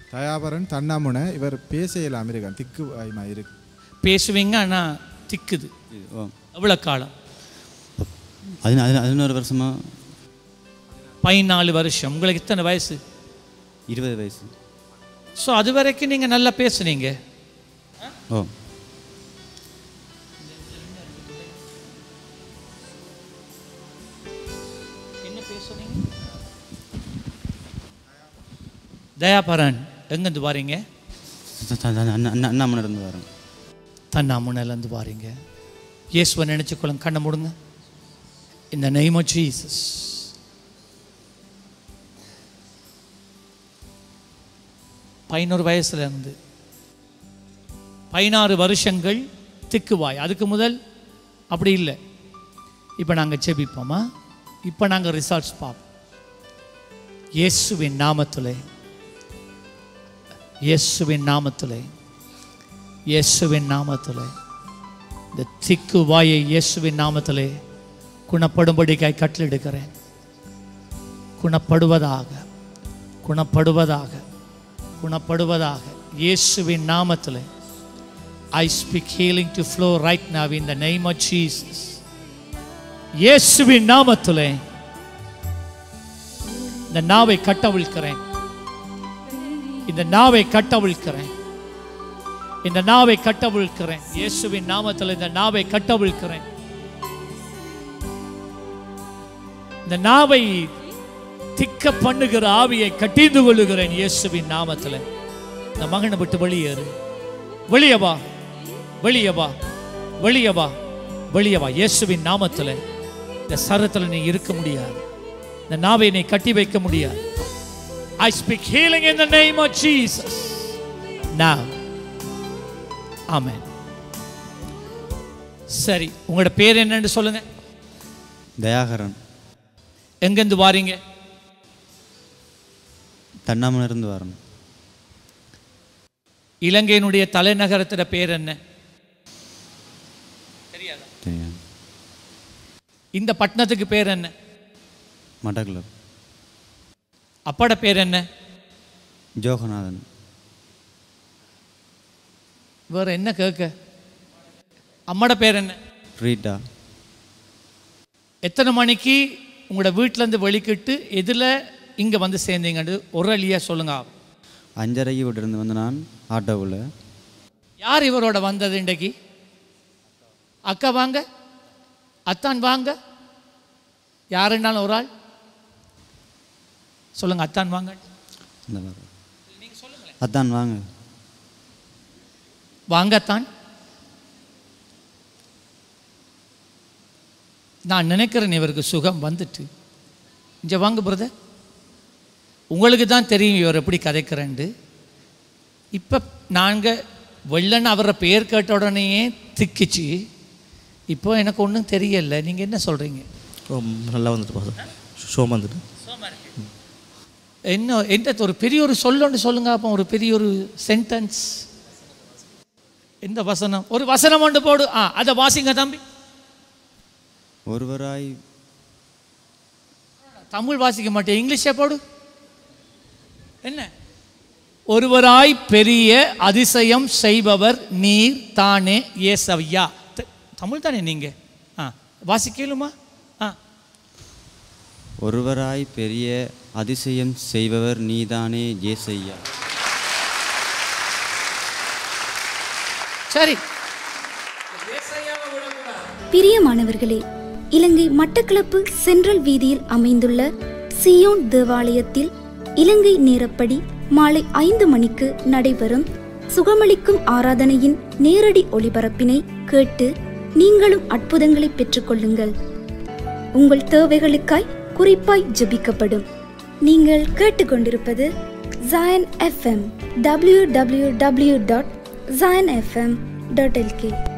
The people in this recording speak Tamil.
தயாபரன் தன்னாமுனை இவர் பேச இயலாம இருக்கான் திக்கு வாய்மா இருக்கு பேசுவீங்க ஆனால் திக்குது இது, ஓ எவ்வளோ காலம் அதின அதின பதினோரு வருஷமா பதினாலு வருஷம் உங்களுக்கு இத்தனை வயசு இருபது வயசு ஸோ அது வரைக்கும் நீங்கள் நல்லா பேசுனீங்க ஓ என்ன பேசுனீங்க தயாபரன் எங்கேருந்து வாரீங்க த- த- த- அண்ணா அண்ணா அண்ணாமலை இருந்து வரேன் தன்னாமுனையிலேருந்து வாரீங்க இயேசுவை நினச்சிக்கொள்ளுங்க கண்ணை மூடுங்க இந்த நெய்ம் ஆஃப் ஜீசஸ் பதினோரு வயசுல இருந்து பதினாறு வருஷங்கள் திக்குவாய் அதுக்கு முதல் அப்படி இல்லை இப்போ நாங்கள் செபிப்போமா இப்போ நாங்கள் ரிசல்ட்ஸ் பார்ப்போம் இயேசுவின் நாமத்திலே இயேசுவின் நாமத்திலே இயேசுவின் நாமத்திலே இந்த திக்கு வாயை இயேசுவின் நாமத்திலே குணப்படும்படிக்காய் கட்டளெடுக்கிறேன் குணப்படுவதாக குணப்படுவதாக குணப்படுவதாக இயேசுவின் நாமத்திலே I speak healing to flow right now in the name of Jesus இயேசுவின் நாமத்திலே இந்த நாவை கட்டவிழ்க்கிறேன் இந்த நாவை கட்டவிழ்க்கிறேன் இந்த நாவை கட்டவிழ்க்கிறேன் இயேசுவின் நாமத்தில் இந்த நாவை கட்டவிழ்க்கிறேன் இந்த நாவை திக்க பண்ணுகிற ஆவியை கட்டிந்து கொள்ளுகிறேன் இயேசுவின் நாமத்தில் இந்த மகனை விட்டு வெளியேறு வெளியே வா வெளியே வா வெளியே வா வெளியே வா இயேசுவின் நாமத்தில் இந்த சரத்தில் நீ இருக்க முடியாது இந்த நாவை நீ கட்டி வைக்க முடியாது I speak healing in the name of Jesus. Now. Amen. சரி உங்களோட பேர் என்னன்னு சொல்லுங்க தயாகரன் எங்கேருந்து வாரீங்க தண்ணாமலை இருந்து வரேன் இலங்கையினுடைய தலைநகரத்தோட பேர் என்ன தெரியும் இந்த பட்டணத்துக்கு பேர் என்ன மட்டக்களப் அப்பாட பேர் என்ன ஜோகநாதன் வேற என்ன கேட்க அம்மாட பேர் என்ன ரீட்டா எத்தனை மணிக்கு உங்களோட வீட்டிலேருந்து வெளிக்கிட்டு எதில் இங்கே வந்து சேர்ந்தீங்கன்னு ஒரு அழியா சொல்லுங்க அஞ்சரைக்கு விட்டிருந்து வந்து நான் ஆட்டோவில் யார் இவரோட வந்தது இன்றைக்கு அக்கா வாங்க அத்தான் வாங்க யாருன்னாலும் ஒரு ஆள் சொல்லுங்க அத்தான் வாங்க இந்த மாதிரி அதான் வாங்க வாங்க அத்தான் நான் நினைக்கிறேன் இவருக்கு சுகம் வந்துட்டு இங்கே வாங்க பிரதர் உங்களுக்கு தான் தெரியும் இவர் எப்படி கதைக்கிறேன்ட்டு இப்போ நாங்கள் வெள்ளன்னு அவரை பெயர் கேட்ட உடனேயே திக்கிச்சு இப்போ எனக்கு ஒன்றும் தெரியல நீங்கள் என்ன சொல்கிறீங்க ஓ நல்லா வந்துட்டு பாசம் ஷோ வந்துட்டு என்ன எந்த ஒரு பெரிய ஒரு சொல்லொன்று சொல்லுங்க அப்போ ஒரு பெரிய ஒரு சென்டென்ஸ் எந்த வசனம் ஒரு வசனம் ஒன்று போடு ஆ அதை வாசிங்க தம்பி ஒருவராய் தமிழ் வாசிக்க மாட்டேன் இங்கிலீஷே போடு என்ன ஒருவராய் பெரிய அதிசயம் செய்பவர் நீர் தானே ஏசவையா த- தமிழ் தானே நீங்க ஆ வாசிக்கலுமா ஆ ஒருவராய் பெரிய அதிசயம் செய்பவர் நீதானே ஜேசையா சரி பிரியமானவர்களே இலங்கை மட்டக்களப்பு சென்ட்ரல் வீதியில் அமைந்துள்ள சியோன் தேவாலயத்தில் இலங்கை நேரப்படி மாலை ஐந்து மணிக்கு நடைபெறும் சுகமளிக்கும் ஆராதனையின் நேரடி ஒளிபரப்பினை கேட்டு நீங்களும் அற்புதங்களை பெற்றுக்கொள்ளுங்கள் உங்கள் தேவைகளுக்காய் குறிப்பாய் ஜெபிக்கப்படும் நீங்கள் கேட்டுக்கொண்டிருப்பது Zion FM W W W dot Zion FM dot L K